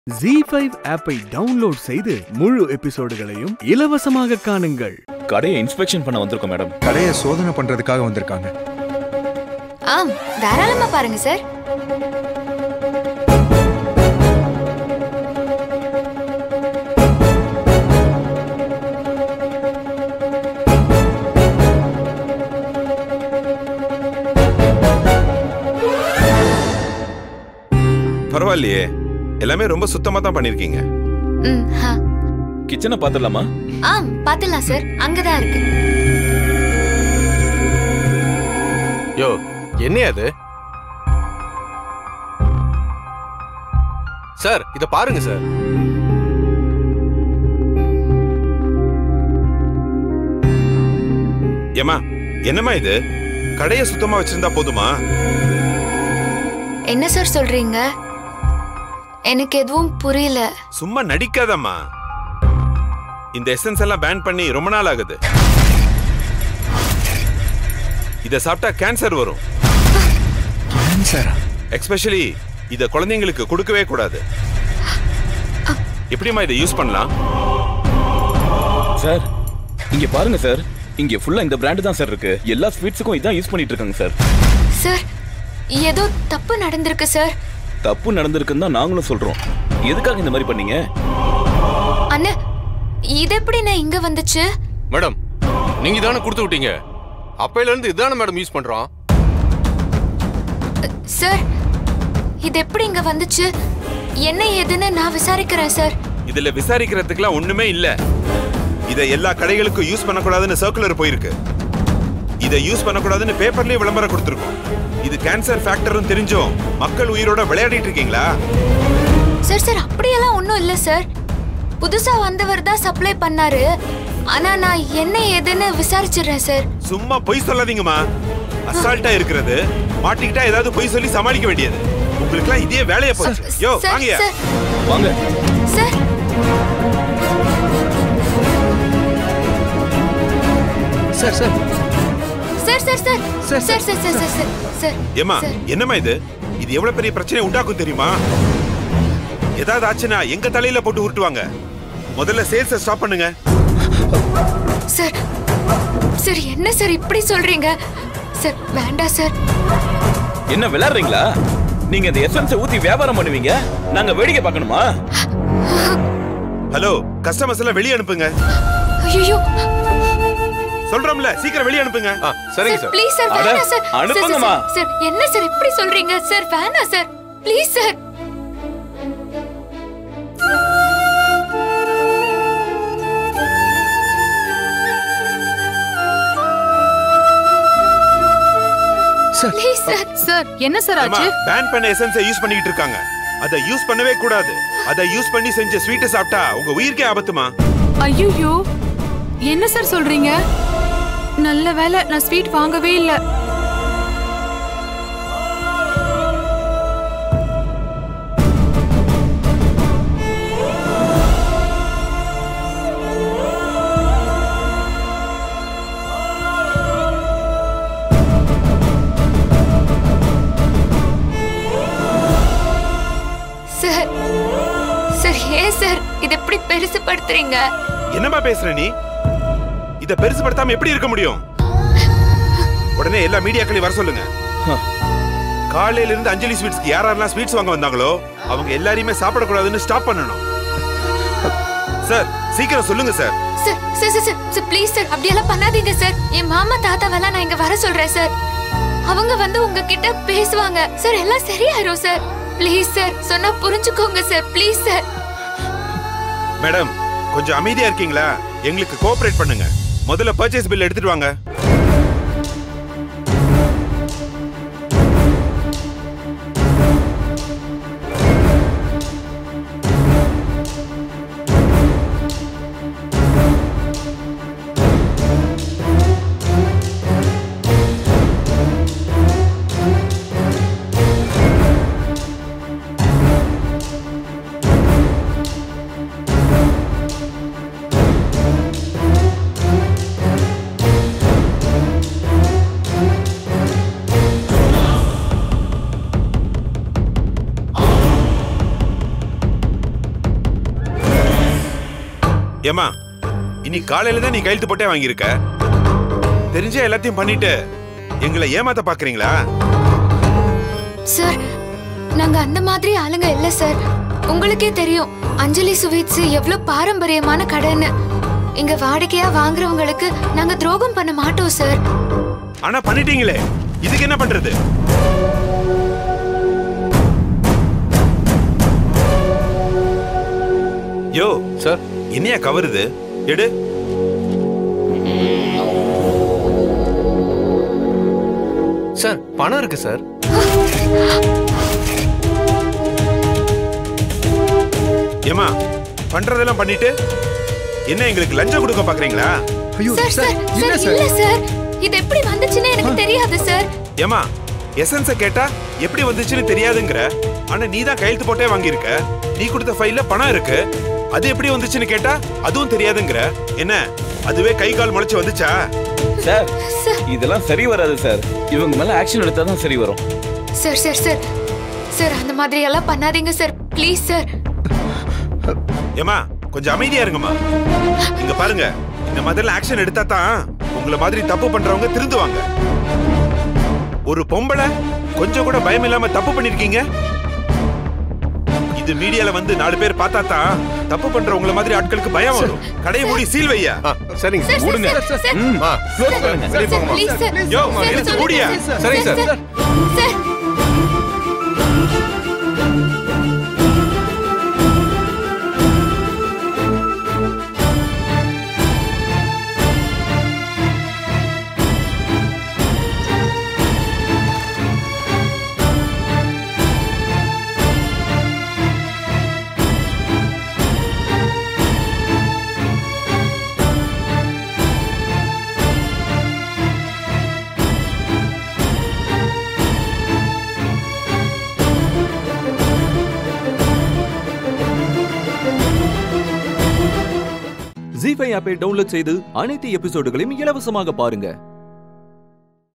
G five ஆப்பை download செய்து முழு எபிசோடுகளையும் இலவசமாக காணுங்கள் கடையை இன்ஸ்பெக்ஷன் பண்ண வந்திருக்கோம் மேடம் கடையை சோதனை பண்றதுக்காக வந்திருக்காங்க ஆம் தாராளமா பாருங்க சார் பரவாயில்லையே எல்லாமே ரொம்ப சுத்தமா தான் பண்ணிருக்கீங்க ம் ஹா கிச்சனை பாத்துடலாமா ஆம் பாத்துலாம் சார் அங்கதான் இருக்கு யோ என்னையா அது சார் இத பாருங்க சார் ஏமா என்னம்மா இது கடையை சுத்தமா வச்சிருந்தா போதுமா என்ன சார் சொல்றீங்க எனக்கு எதுவும் புரியல சும்மா நடிக்காதம்மா இந்த எசன்ஸ் எல்லாம் பேன் பண்ணி ரொம்ப நாள் ஆகுது இத சாப்பிட்டா கேன்சர் வரும் கேன்சரா எக்ஸ்பெஷலி இத குழந்தைங்களுக்கு கொடுக்கவே கூடாது எப்படிம்மா இதை யூஸ் பண்ணலாம் சார் இங்க பாருங்க சார் இங்க ஃபுல்லா இந்த பிராண்ட் தான் சார் இருக்கு எல்லா ஸ்வீட்ஸுக்கும் இதான் யூஸ் பண்ணிட்டு இருக்காங்க சார் சார் ஏதோ தப்பு நடந்திருக்கு சார் தப்பு நடந்திருக்குன்னு தான் நாங்களும் சொல்றோம் எதுக்காக இந்த மாதிரி பண்ணீங்க அண்ணா இது எப்படி நான் இங்க வந்துச்சு மேடம் நீங்க தானே கொடுத்து விட்டீங்க அப்பையில இருந்து இதானே மேடம் யூஸ் பண்றோம் சார் இது எப்படி இங்க வந்துச்சு என்ன ஏதுன்னு நான் விசாரிக்கிறேன் சார் இதுல விசாரிக்கிறதுக்குலாம் ஒண்ணுமே இல்ல இத எல்லா கடைகளுக்கும் யூஸ் பண்ணக்கூடாதுன்னு சர்க்குலர் போயிருக்கு இத யூஸ் பண்ணக்கூடாதுன்னு பேப்பர்லயே விளம்பரம் கொடுத்துருக்கோம் இது கேன்சர் ஃபேக்டர்னு தெரிஞ்சும் மக்கள் உயிரோட விளையாடிட்டு இருக்கீங்களா சார் சார் அப்படியெல்லாம் ஒன்றும் இல்லை சார் புதுசா வந்தவர் தான் சப்ளை பண்ணாரு ஆனா நான் என்ன ஏதுன்னு விசாரிச்சிடுறேன் சார் சும்மா பொய் சொல்லாதீங்கம்மா அசால்ட்டா இருக்கிறது மாட்டிக்கிட்டா ஏதாவது பொய் சொல்லி சமாளிக்க வேண்டியது உங்களுக்குலாம் இதே வேலையை போச்சு யோ சார் வாங்கயா சார் வாங்க sir sir sir sir sir sir sir, sir sir sir sir sir sir ஏமா சார். என்னம்மா இது இது எவ்வளவு பெரிய பிரச்சனை உண்டாக்கும் தெரியுமா ஏதாவது ஆச்சுன்னா எங்க தலையில போட்டு உருட்டுவாங்க முதல்ல சேல்ஸ ஸ்டாப் பண்ணுங்க சார் சார் என்ன சார் இப்படி சொல்றீங்க சார் வேண்டாம் சார் என்ன விளையாடுறீங்களா நீங்க இந்த எசன்ஸை ஊத்தி வியாபாரம் பண்ணுவீங்க நாங்க வேடிக்கை பார்க்கணுமா ஹலோ கஸ்டமர்ஸ் எல்லாம் வெளியே அனுப்புங்க ஐயோ சொல்றோம்ல சீக்கிரம் வெளியே அனுப்புங்க ஆ சரிங்க சார் சார் ப்ளீஸ் சார் அட, வேணாம் சார் சார், சார், அனுப்புங்கம்மா. சார் சார் என்ன சார் இப்படி சொல்றீங்க சார் வேணாம் sir please sir sir please sir sir என்ன சார் ஆச்சு பேன் பண்ண எசன்ஸை யூஸ் பண்ணிட்டு இருக்காங்க அதை யூஸ் பண்ணவே கூடாது அதை யூஸ் பண்ணி செஞ்ச ஸ்வீட்டை சாப்பிட்டா உங்க உயிருக்கே ஆபத்துமா ஐயோ என்ன சார் சொல்றீங்க நல்ல வேலை நான் ஸ்வீட் வாங்கவே இல்ல சார் சார் ஏன் சார் இது எப்படி பெருசுப்படுத்துறீங்க என்னம்மா பேசுற நீ இத பெருசுபடுத்தாம எப்படி இருக்க முடியும் உடனே எல்லா மீடியாக்களையும் வர சொல்லுங்க காலையில இருந்து அஞ்சலி ஸ்வீட்ஸ்க்கு யார் யாரெல்லாம் ஸ்வீட்ஸ் வாங்க வந்தாங்களோ அவங்க எல்லாரையுமே சாப்பிடக்கூடாதுன்னு ஸ்டாப் பண்ணணும் சார் சீக்கிரம் சொல்லுங்க sir sir sir sir sir sir please sir அப்படியெல்லாம் பண்ணாதீங்க சார் என் மாமா தாத்தாவெல்லாம் நான் இங்க வர சொல்றேன் சார் அவங்க வந்து உங்ககிட்ட பேசுவாங்க சார் எல்லாம் சரியாயிரும் சார் ப்ளீஸ் சார் சொன்னா புரிஞ்சுக்கோங்க சார் ப்ளீஸ் சார் மேடம் கொஞ்சம் அமைதியா இருக்கீங்களா எங்களுக்கு கோஆபரேட் பண்ணுங்க முதல்ல பர்ச்சேஸ் பில் எடுத்துட்டு வாங்க ஏமா இனி காலையில தான் நீ கையெழுத்து போட்டே வாங்கியிருக்க தெரிஞ்சே எல்லாத்தையும் பண்ணிட்டு எங்களை ஏமாத்த பாக்குறீங்களா சார் நாங்க அந்த மாதிரி ஆளுங்க இல்ல சார் உங்களுக்கே தெரியும் அஞ்சலி ஸ்வீட்ஸ் எவ்வளவு பாரம்பரியமான கடைன்னு இங்க வாடிக்கையா வாங்குறவங்களுக்கு நாங்க துரோகம் பண்ண மாட்டோம் சார் ஆனா பண்ணிட்டீங்களே இதுக்கு என்ன பண்றது யோ சார் என்னையா கவருது எடு சார் பணம் இருக்கு சார் ஏமா பண்றதெல்லாம் பண்ணிட்டு என்ன எங்களுக்கு லஞ்சம் கொடுக்க பாக்குறீங்களா ஐயோ சார் சார் சார் என்ன சார் இல்ல சார் சார் இது எப்படி வந்துச்சுன்னு எனக்கு தெரியாது சார் ஏமா எசன்ஸ கேட்டா எப்படி வந்துச்சுன்னு தெரியாதுங்கிற ஆனா நீ தான் கையெழுத்து போட்டே வாங்கியிருக்க நீ கொடுத்த ஃபைல்ல பணம் இருக்கு அது எப்படி வந்துச்சுன்னு கேட்டா அதுவும் தெரியாதுங்கிற என்ன அதுவே கை கால் முளைச்சு வந்துச்சா சார் சார் இதெல்லாம் சரி வராது சார் இவங்க மேல ஆக்ஷன் எடுத்தா தான் சரி வரும் சார் சார் சார் சார் அந்த மாதிரி எல்லாம் பண்ணாதீங்க சார் ப்ளீஸ் சார் ஏமா கொஞ்சம் அமைதியா இருங்கம்மா இங்க பாருங்க இந்த மாதிரிலாம் ஆக்ஷன் எடுத்தா தான் உங்களை மாதிரி தப்பு பண்றவங்க திருந்துவாங்க ஒரு பொம்பளை கொஞ்சம் கூட பயம் இல்லாம தப்பு பண்ணிருக்கீங்க இது மீடியால வந்து நாலு பேர் பார்த்தா தான் தப்பு பண்ற உங்களை மாதிரி ஆட்களுக்கு பயம் வரும் கடையை மூடி சீல் வையா ஆ, சரிங்க sir sir sir sir sir ம் ஆ, க்ளோஸ் பண்ணுங்க வெளிய சார் போங்கம்மா. ப்ளீஸ் சார் யோ, சார், எடுத்து சொல்லுங்க மூடியா? சார். சரிங்க sir. Sir sir Zee five ஆப்பை டவுன்லோட் செய்து அனைத்து எபிசோடுகளையும் இலவசமாக பாருங்க